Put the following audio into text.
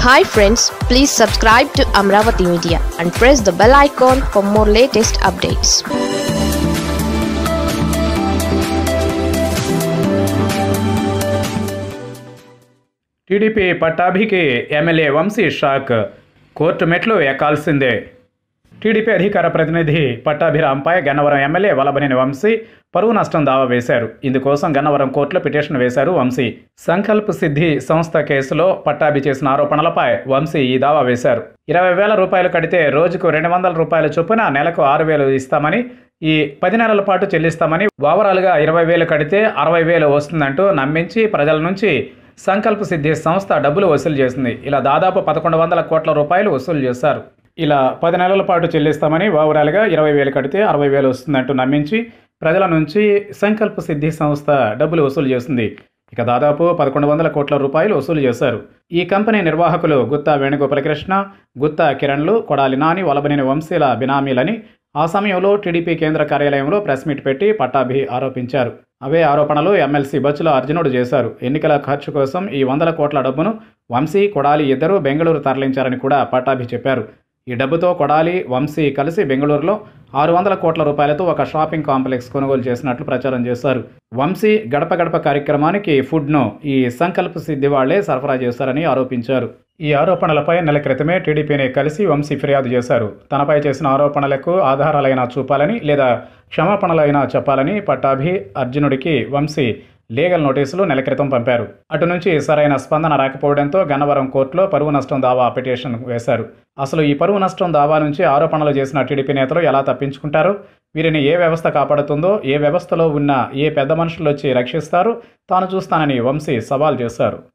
hi friends please subscribe to Amaravati media and press the bell icon for more latest updates TDP పట్టాభికి MLA Vamsi shock court మెట్లు ఎక్కాల్సిందే TDP అధికార ప్రతినిధి పట్టాభిరాంపై Gannavaram MLA Vallabhaneni Vamsi పరువు నష్టం దావా వేశారు ఇందుకోసం గన్నవరం కోర్టులో పిటిషన్ వేశారు వంశీ సంకల్ప్ సిద్ధి సంస్థ కేసులో పట్టాభి చేసిన ఆరోపణలపై వంశీ ఈ దావా వేశారు ఇరవై వేల రూపాయలు కడితే రోజుకు రెండు వందల రూపాయల చొప్పున నెలకు ఆరు వేలు ఇస్తామని ఈ పది నెలల పాటు చెల్లిస్తామని ఓవరాల్గా ఇరవై వేలు కడితే అరవై వేలు వస్తుందంటూ నమ్మించి ప్రజల నుంచి సంకల్ప సిద్ధి సంస్థ డబ్బులు వసూలు చేసింది ఇలా దాదాపు పదకొండు వందల కోట్ల రూపాయలు వసూలు చేశారు ఇలా పది నెలల పాటు చెల్లిస్తామని ఓవరాల్గా ఇరవై వేలు కడితే అరవై వేలు వస్తుందంటూ నమ్మించి ప్రజల నుంచి సంకల్ప సిద్ధి సంస్థ డబ్బులు వసూలు చేసింది ఇక దాదాపు పదకొండు వందల కోట్ల రూపాయలు వసూలు చేశారు ఈ కంపెనీ నిర్వాహకులు గుత్తా వేణుగోపాలకృష్ణ గుత్తా కిరణ్లు కొడాలి నాని వలబనేని వంశీల బినామీలని ఆ సమయంలో టీడీపీ కేంద్ర కార్యాలయంలో ప్రెస్ మీట్ పెట్టి పట్టాభి ఆరోపించారు అవే ఆరోపణలు ఎమ్మెల్సీ బచ్చుల అర్జునుడు చేశారు ఎన్నికల ఖర్చు కోసం ఈ వందల కోట్ల డబ్బును వంశీ కొడాలి ఇద్దరూ బెంగళూరు తరలించారని కూడా పట్టాభి చెప్పారు ఈ డబ్బుతో కొడాలి వంశీ కలిసి బెంగళూరులో ఆరు వందల కోట్ల రూపాయలతో ఒక షాపింగ్ కాంప్లెక్స్ కొనుగోలు చేసినట్లు ప్రచారం చేశారు వంశీ గడప గడప కార్యక్రమానికి ఫుడ్ను ఈ సంకల్ప సిద్ధి వాళ్లే సరఫరా చేశారని ఆరోపించారు ఈ ఆరోపణలపై నెల క్రితమే టీడీపీని కలిసి వంశీ ఫిర్యాదు చేశారు తనపై చేసిన ఆరోపణలకు ఆధారాలైనా చూపాలని లేదా క్షమాపణలైనా చెప్పాలని పట్టాభి అర్జునుడికి వంశీ లీగల్ నోటీసులు నెల క్రితం పంపారు అటు నుంచి సరైన స్పందన రాకపోవడంతో గన్నవరం కోర్టులో పరువు నష్టం దావా పిటిషన్ వేశారు అసలు ఈ పరువు నష్టం దావా నుంచి ఆరోపణలు చేసిన టీడీపీ నేతలు ఎలా తప్పించుకుంటారు వీరిని ఏ వ్యవస్థ కాపాడుతుందో ఏ వ్యవస్థలో ఉన్న ఏ పెద్ద మనుషులు వచ్చి రక్షిస్తారు తాను చూస్తానని వంశీ సవాల్ చేశారు